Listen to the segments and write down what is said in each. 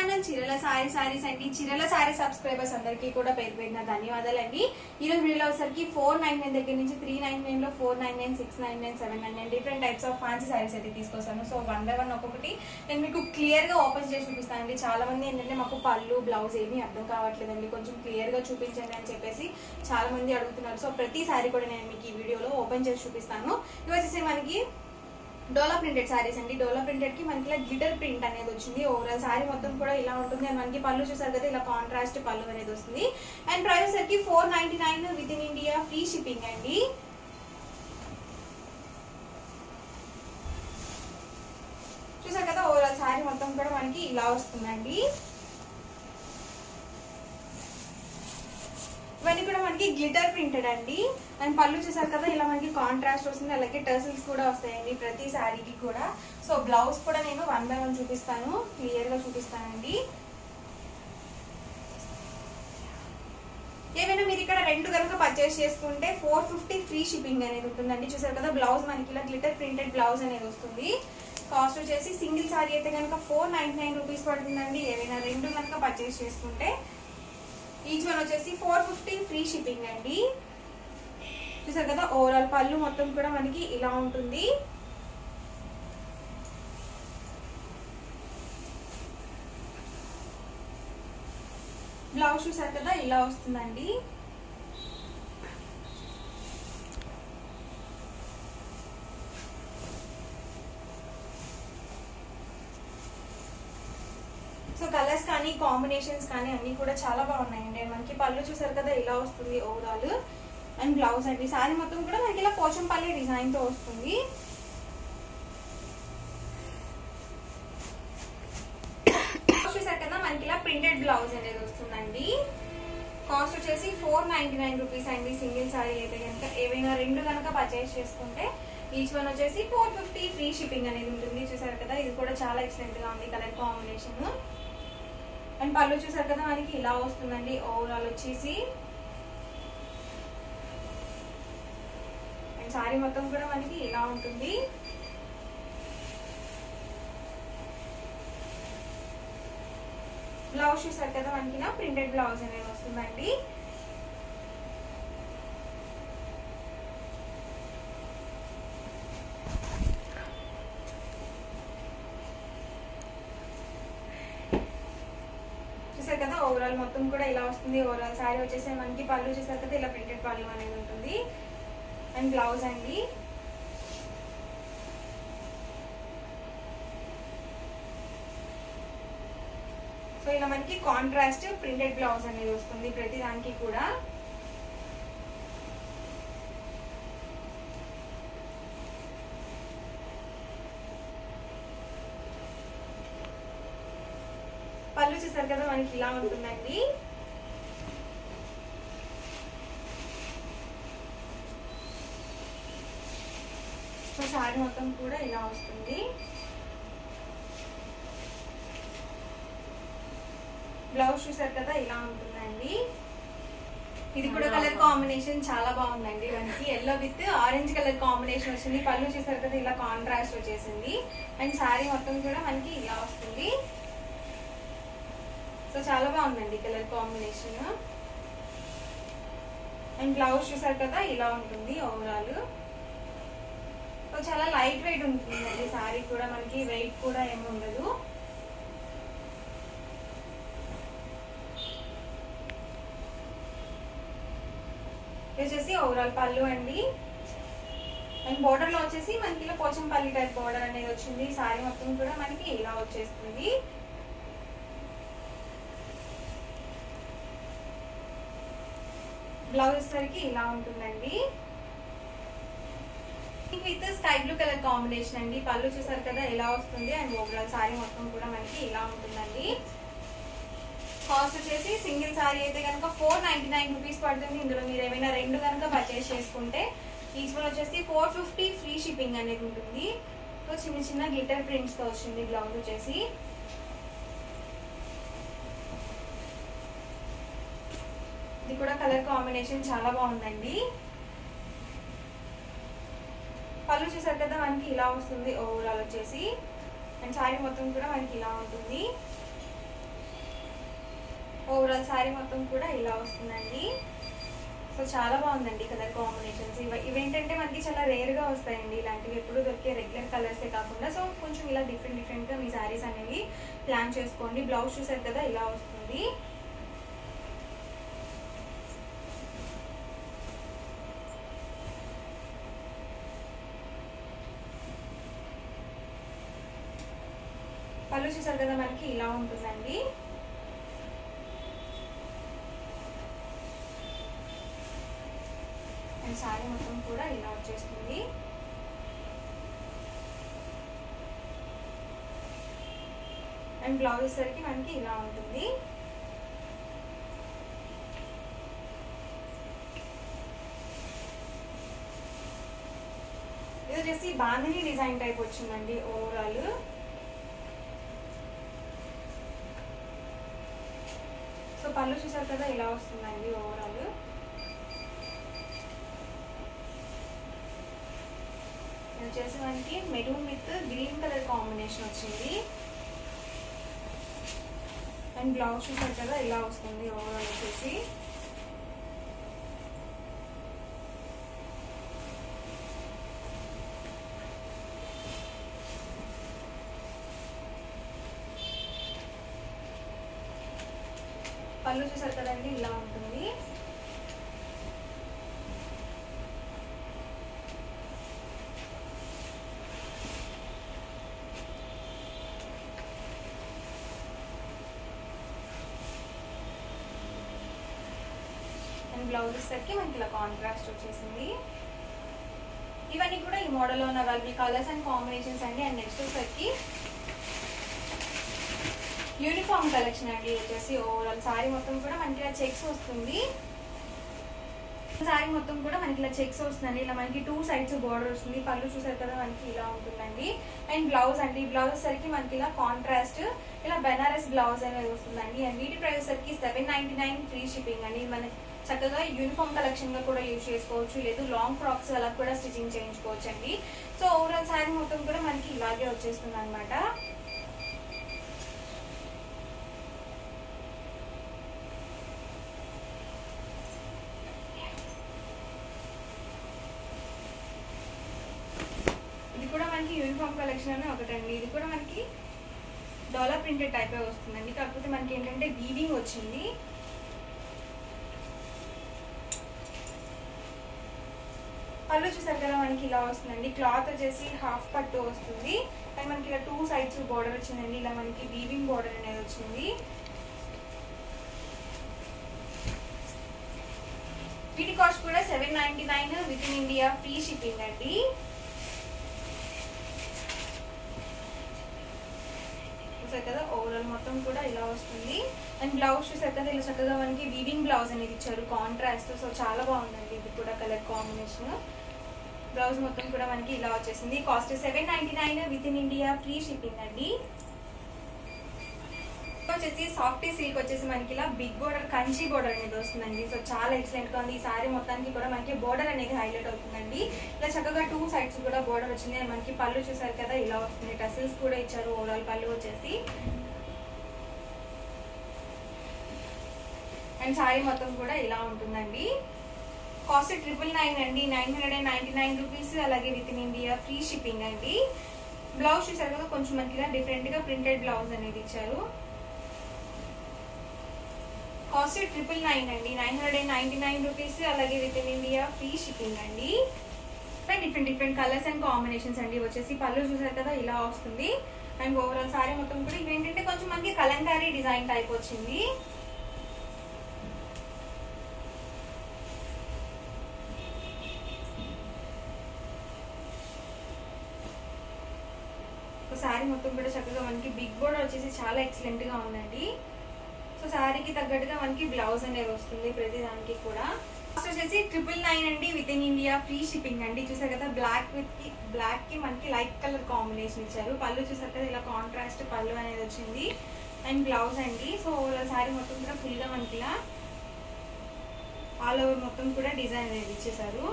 channel చిరల sorry saris అండి చిరల sorry subscribers అందరికీ కూడా పేరు పేరున ధన్యవాదాలండి ఈ రోజు వీడియోలో వచ్చరికి ఫోర్ నైన్ నైన్ దగ్గర నుంచి త్రీ నైన్ నైన్ లో four nine nine six nine nine seven nine nine different types of fancy saris అయితే తీసుకొస్తాను సో వన్ బై వన్ ఒక్కొక్కటి నేను మీకు క్లియర్ గా ఓపెన్ చేసి చూపిస్తానండి చాలా మంది ఏంటంటే మాకు పళ్ళు బ్లౌజ్ ఏమీ అర్థం కావట్లేదండి కొంచెం క్లియర్ గా చూపించండి అని చెప్పేసి చాలా మంది అడుగుతున్నారు సో ప్రతి సారీ కూడా నేను మీకు ఈ వీడియోలో ఓపెన్ చేసి చూపిస్తాను ఇవి వచ్చేసి మనకి డోలా ప్రింటెడ్ సారీస్ అండి డోలా ప్రింటెడ్ కి మనకి ఇలా గ్లిటర్ ప్రింట్ అనేది వచ్చింది ఓవరాల్ సారీ మొత్తం కూడా ఇలా ఉంటుంది అండ్ మనకి పళ్ళు చూసారు కదా ఇలా కాంట్రాస్ట్ పళ్ళు అనేది వస్తుంది అండ్ ప్రైస్ వచ్చరికి four ninety nine within India free shipping అండి చూసారు కదా ఓవరాల్ సారీ మొత్తం కూడా మనకి ఇలా వస్తుందండి ఇవన్నీ కూడా మనకి గ్లిటర్ ప్రింటెడ్ అండి అండ్ పళ్ళు చూసారు కదా ఇలా మనకి కాంట్రాస్ట్ వస్తుంది అలాగే టర్సిల్స్ కూడా వస్తాయండి ప్రతి శారీకి కూడా సో బ్లౌజ్ కూడా నేను వన్ బై వన్ చూపిస్తాను క్లియర్ గా చూపిస్తానండి ఏమైనా మీరు ఇక్కడ రెండు కనుక పర్చేస్ చేసుకుంటే ఫోర్ ఫిఫ్టీ ఫ్రీ షిప్పింగ్ అనేది ఉంటుందండి చూసారు కదా బ్లౌజ్ మనకి ఇలా గ్లిటర్ ప్రింటెడ్ బ్లౌజ్ అనేది వస్తుంది కాస్ట్ వచ్చేసి సింగిల్ సారీ అయితే కనుక ఫోర్ నైన్టీ నైన్ రూపీస్ పడుతుందండి ఏమైనా రెండు కనుక పర్చేస్ చేసుకుంటే ఈచ్ వన్ వచ్చేసి ఫోర్ ఫిఫ్టీ ఫ్రీ షిప్పింగ్ అండి చూసారు కదా ఓవరాల్ పళ్ళు మొత్తం కూడా మనకి ఇలా ఉంటుంది బ్లౌజ్ చూసారు కదా ఇలా వస్తుందండి సో కలర్స్ కానీ కాంబినేషన్స్ కానీ అన్ని కూడా చాలా బాగున్నాయండి మనకి పళ్ళు చూసారు కదా ఇలా వస్తుంది ఓవరాల్ అండ్ బ్లౌజ్ అండి సారీ మొత్తం కూడా మనకి ఇలా పోచంపల్లి డిజైన్ తో వస్తుంది చూసారు కదా మనకి ఇలా ప్రింటెడ్ బ్లౌజ్ అనేది వస్తుందండి కాస్ట్ వచ్చేసి ఫోర్ నైన్టీ నైన్ రూపీస్ అండి సింగిల్ సారీ అయితే కనుక ఏవైనా రెండు కనుక పర్చేస్ చేసుకుంటే ఈచ్ వన్ వచ్చేసి ఫోర్ ఫిఫ్టీ ఫ్రీ షిప్పింగ్ అనేది ఉంటుంది చూసారు కదా ఇది కూడా చాలా ఎక్సలెంట్ గా ఉంది కలర్ కాంబినేషన్ అండ్ పళ్ళు చూసారు కదా మనకి ఇలా వస్తుందండి ఓవరాల్ వచ్చేసి అండ్ సారీ మొత్తం కూడా మనకి ఇలా ఉంటుంది బ్లౌజ్ చూసారు కదా మనకి ఇలా ప్రింటెడ్ బ్లౌజ్ అనేది వస్తుందండి చూసారు కదా ఓవరాల్ మొత్తం కూడా ఇలా వస్తుంది ఓవరాల్ శారీ వచ్చేసి మనకి పళ్ళు చూసారు కదా ఇలా ప్రింటెడ్ పళ్ళు అనేది ఉంటుంది అండ్ బ్లౌజ్ అండి సో ఇలా మనకి కాంట్రాస్ట్ ప్రింటెడ్ బ్లౌజ్ అనేది వస్తుంది ప్రతి దానికి కూడా పళ్ళు చూసారు కదా మనకి ఇలా ఉంటుందండి సో సారీ మొత్తం కూడా ఇలా వస్తుంది బ్లౌజ్ చూసారు కదా ఇలా ఉంటుందండి ఇది కూడా కలర్ కాంబినేషన్ చాలా బాగుందండి మనకి yellow with orange colour combination వచ్చింది పళ్ళు చూసారు కదా ఇలా కాంట్రాస్ట్ వచ్చేసింది అండ్ సారీ మొత్తం కూడా మనకి ఇలా వస్తుంది సో చాలా బాగుందండి కలర్ కాంబినేషన్ అండ్ బ్లౌజ్ చూసారు కదా ఇలా ఉంటుంది ఓవరాల్ సో చాలా లైట్ వెయిట్ ఉంటుందండి సారీ కూడా మనకి వెయిట్ కూడా ఏమి ఉండదు వచ్చేసి ఓవరాల్ పళ్ళు అండి అండ్ బోర్డర్ లో వచ్చేసి మనకి ఇలా పోచంపల్లి టైప్ బోర్డర్ అనేది వచ్చింది సారీ మొత్తం కూడా మనకి ఇలా వచ్చేస్తుంది బ్లౌజ్ సరికి ఇలా ఉంటుందండి with sky blue colour combination అండి పళ్ళు చూసారు కదా ఎలా వస్తుంది అండ్ ఓవరాల్ సారీ మొత్తం కూడా మనకి ఇలా ఉంటుందండి కాస్ట్ వచ్చేసి సింగిల్ సారీ అయితే కనుక ఫోర్ నైన్టీ నైన్ రూపీస్ పడుతుంది ఇందులో మీరు ఏమైనా రెండు కనుక పర్చేస్ చేసుకుంటే ఈచ్ వన్ వచ్చేసి ఫోర్ ఫిఫ్టీ ఫ్రీ షిప్పింగ్ అనేది ఉంటుంది సో చిన్న చిన్న గ్లిటర్ ప్రింట్స్ తో వచ్చింది బ్లౌజ్ వచ్చేసి ఇది కూడా కలర్ కాంబినేషన్ చాలా బాగుందండి పళ్ళు చూసారు కదా మనకి ఇలా వస్తుంది ఓవరాల్ వచ్చేసి అండ్ సారీ మొత్తం కూడా మనకి ఇలా ఉంటుంది ఓవరాల్ శారీ మొత్తం కూడా ఇలా వస్తుందండి సో చాలా బాగుందండి కలర్ కాంబినేషన్స్ ఇవి ఇవేంటంటే మనకి చాలా రేర్ గా వస్తాయండి ఇలాంటివి ఎప్పుడు దొరికే రెగ్యులర్ కలర్సే కాకుండా సో కొంచెం ఇలా డిఫరెంట్ డిఫరెంట్ గా మీ శారీస్ అనేవి ప్లాన్ చేసుకోండి బ్లౌజ్ చూసారు కదా ఇలా వస్తుంది పళ్ళు చూసారు కదా మనకి ఇలా ఉంటుందండి అండ్ శారీ మొత్తం కూడా ఇలా వచ్చేస్తుంది అండ్ బ్లౌజ్ వచ్చేసరికి మనకి ఇలా ఉంటుంది ఇది వచ్చేసి బాంధిని డిజైన్ టైప్ వచ్చిందండి ఓవరాల్ సో పళ్ళు చూసారు కదా ఇలా వస్తుందండి ఓవరాల్ ఇది వచ్చేసి మనకి maroon with green colour combination and and బ్లౌజ్ చూసారు కదా ఇలా వస్తుంది ఓవరాల్ వచ్చేసి పళ్ళు చూసారు కదండి ఇలా ఉంటుంది అండ్ బ్లౌజ్ వచ్చేసరికి మనకి ఇలా కాంట్రాస్ట్ వచ్చేసింది ఇవన్నీ కూడా ఈ మోడల్లో ఉన్న అవైలబుల్ కలర్స్ అండ్ కాంబినేషన్స్ అండి అండ్ నెక్స్ట్ వచ్చేసరికి యూనిఫామ్ కలెక్షన్ అండి ఇది వచ్చేసి ఓవరాల్ సారీ మొత్తం కూడా మనకి ఇలా చెక్స్ వస్తుంది సారీ మొత్తం కూడా మనకి ఇలా చెక్స్ వస్తుందండి ఇలా మనకి టూ సైడ్స్ బోర్డర్ వస్తుంది పళ్ళు చూసారు కదా మనకి ఇలా ఉంటుందండి అండ్ బ్లౌజ్ అండి బ్లౌజ్ సరికి మనకి ఇలా కాంట్రాస్ట్ ఇలా బెనారస్ బ్లౌజ్ అనేది వస్తుందండి అండ్ వీటి ప్రైస్ సరికి seven ninety nine free shipping అండి మన చక్కగా యూనిఫామ్ కలెక్షన్ గా కూడా యూజ్ చేసుకోవచ్చు లేదు లాంగ్ ఫ్రాక్స్ అలా కూడా స్టిచింగ్ చేయించుకోవచ్చు అండి సో ఓవరాల్ శారీ మొత్తం కూడా మనకి ఇలాగే వచ్చేస్తుంది అనమాట ఇది కూడా మనకి యూనిఫామ్ కలెక్షన్ అనే ఒకటండి ఇది కూడా మనకి డాలర్ ప్రింటెడ్ టైప్ వస్తుందండి కాకపోతే మనకి ఏంటంటే వీవింగ్ వచ్చింది పళ్ళు చూసారు కదా మనకి ఇలా వస్తుందండి క్లాత్ వచ్చేసి హాఫ్ పట్టు వస్తుంది అండ్ మనకి ఇలా టూ సైడ్స్ బోర్డర్ వచ్చిందండి ఇలా మనకి వీవింగ్ బోర్డర్ అనేది వచ్చింది వీటి కాస్ట్ కూడా seven ninety nine within India free shipping అండి చూసారు కదా ఓవరాల్ మొత్తం కూడా ఇలా వస్తుంది అండ్ బ్లౌజ్ చూసారు కదా ఇలా చక్కగా మనకి వీవింగ్ బ్లౌజ్ అనేది ఇచ్చారు కాంట్రాస్ట్ సో చాలా బాగుందండి ఇది కూడా కలర్ కాంబినేషన్ బ్లౌజ్ మొత్తం కూడా మనకి ఇలా వచ్చేసింది cost seven ninety nine within India free shipping అండి వచ్చేసి సాఫ్టీ సిల్క్ వచ్చేసి మనకి ఇలా బిగ్ బోర్డర్ కంచి బోర్డర్ అనేది వస్తుందండి సో చాలా ఎక్సలెంట్ గా ఉంది ఈ సారీ మొత్తానికి కూడా మనకి బోర్డర్ అనేది హైలైట్ అవుతుందండి ఇలా చక్కగా టూ సైడ్స్ కూడా బోర్డర్ వచ్చింది అండ్ మనకి పళ్ళు చూసారు కదా ఇలా వస్తుంది టసిల్స్ కూడా ఇచ్చారు ఓవరాల్ పళ్ళు వచ్చేసి అండ్ సారీ మొత్తం కూడా ఇలా ఉంటుందండి కాస్ట్ ట్రిపుల్ నైన్ అండి nine hundred and ninety nine rupees అలాగే within India free shipping అండి బ్లౌజ్ చూసారు కదా కొంచెం మనకి ఇలా డిఫరెంట్ గా ప్రింటెడ్ బ్లౌజ్ అనేది ఇచ్చారు కాస్ట్ ట్రిపుల్ నైన్ అండి nine hundred and ninety nine rupees అలాగే within India free shipping అండి different different colours and combinations అండి వచ్చేసి పళ్ళు చూసారు కదా ఇలా వస్తుంది అండ్ ఓవరాల్ సారీ మొత్తం కూడా ఇవి ఏంటంటే కొంచెం మనకి కలంకారీ డిజైన్ టైప్ వచ్చింది శారీ మొత్తం కూడా చక్కగా మనకి బిగ్ బోర్డర్ వచ్చేసి చాలా ఎక్సలెంట్ గా ఉందండి సో శారీకి తగ్గట్టుగా మనకి బ్లౌజ్ అనేది వస్తుంది ప్రతి దానికి కూడా ఫస్ట్ వచ్చేసి ట్రిపుల్ నైన్ అండి within India free shipping అండి చూసారు కదా బ్లాక్ విత్ కి బ్లాక్ కి మనకి లైట్ కలర్ కాంబినేషన్ ఇచ్చారు పళ్ళు చూసారు కదా ఇలా కాంట్రాస్ట్ పళ్ళు అనేది వచ్చింది అండ్ బ్లౌజ్ అండి సో శారీ మొత్తం కూడా ఫుల్ గా మనకి ఇలా ఆల్ ఓవర్ మొత్తం కూడా డిజైన్ అనేది ఇచ్చేసారు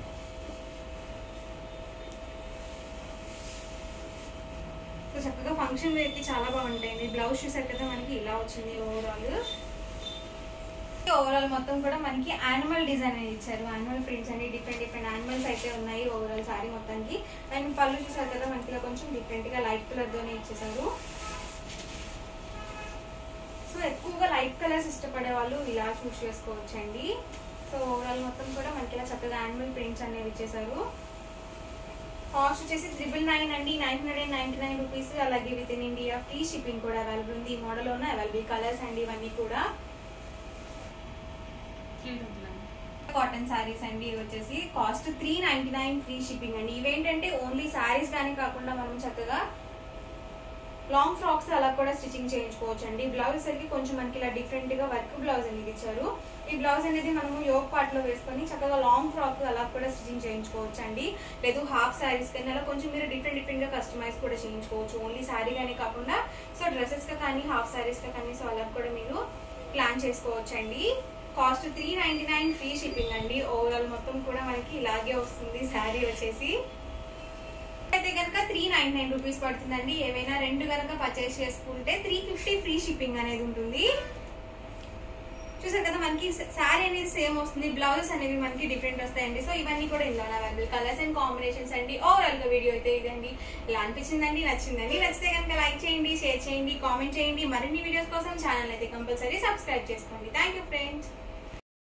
సో చక్కగా ఫంక్షన్ వేర్ కి చాలా బాగుంటాయండి బ్లౌజ్ చూసారు కదా మనకి ఇలా వచ్చింది ఓవరాల్ ఓవరాల్ మొత్తం కూడా మనకి యానిమల్ డిజైన్ అనేది ఇచ్చారు యానిమల్ ప్రింట్స్ అండి డిఫరెంట్ డిఫరెంట్ యానిమల్స్ అయితే ఉన్నాయి ఓవరాల్ సారీ మొత్తానికి అండ్ పళ్ళు చూసారు కదా మనకి ఇలా కొంచెం డిఫరెంట్ గా లైట్ కలర్ తోనే ఇచ్చేసారు సో ఎక్కువగా లైట్ కలర్స్ ఇష్టపడే వాళ్ళు ఇలా చూస్ చేసుకోవచ్చు అండి సో ఓవరాల్ మొత్తం కూడా మనకి ఇలా చక్కగా యానిమల్ ప్రింట్స్ అనేవి ఇచ్చేసారు కాస్ట్ వచ్చేసి ట్రిపుల్ నైన్ అండి nine hundred and ninety nine rupees అలాగే within India free shipping కూడా అవైలబుల్ ఉంది ఈ మోడల్ ఉన్న అవైలబుల్ కలర్స్ అండి ఇవన్నీ కూడా కాటన్ శారీస్ అండి ఇవి వచ్చేసి cost three ninety nine free shipping అండి ఇవేంటంటే ఓన్లీ శారీస్ కానీ కాకుండా మనం చక్కగా లాంగ్ ఫ్రాక్స్ అలా కూడా స్టిచ్చింగ్ చేయించుకోవచ్చు అండి బ్లౌజ్ సరికి కొంచెం మనకి ఇలా డిఫరెంట్ గా వర్క్ బ్లౌజ్ అనేది ఇచ్చారు ఈ బ్లౌజ్ అనేది మనము యోగ్ పార్ట్ లో వేసుకొని చక్కగా లాంగ్ ఫ్రాక్ అలా కూడా స్టిచ్చింగ్ చేయించుకోవచ్చు అండి లేదు హాఫ్ శారీస్ కానీ అలా కొంచెం మీరు డిఫరెంట్ డిఫరెంట్ గా కస్టమైజ్ కూడా చేయించుకోవచ్చు ఓన్లీ శారీ కానీ కాకుండా సో డ్రెస్సెస్ గా కానీ హాఫ్ శారీస్ గా కానీ సో అలా కూడా మీరు ప్లాన్ చేసుకోవచ్చు అండి cost three ninety nine free shipping అండి ఓవరాల్ మొత్తం కూడా మనకి ఇలాగే వస్తుంది శారీ వచ్చేసి అయితే కనుక త్రీ నైన్ నైన్ రూపీస్ పడుతుందండి ఏవైనా రెండు కనుక పర్చేస్ చేసుకుంటే త్రీ ఫిఫ్టీ ఫ్రీ షిప్పింగ్ అనేది ఉంటుంది చూసారు కదా మనకి శారీ అనేది సేమ్ వస్తుంది బ్లౌజెస్ అనేవి మనకి డిఫరెంట్ వస్తాయండి సో ఇవన్నీ కూడా ఇందులో అవైలబుల్ కలర్స్ అండ్ కాంబినేషన్స్ అండి ఓవరాల్ గా వీడియో అయితే ఇదండి ఇలా అనిపించిందండి నచ్చిందండి నచ్చితే కనుక లైక్ చేయండి షేర్ చేయండి కామెంట్ చేయండి మరిన్ని వీడియోస్ కోసం ఛానల్ అయితే కంపల్సరీ సబ్స్క్రైబ్ చేసుకోండి థ్యాంక్ యూ ఫ్రెండ్స్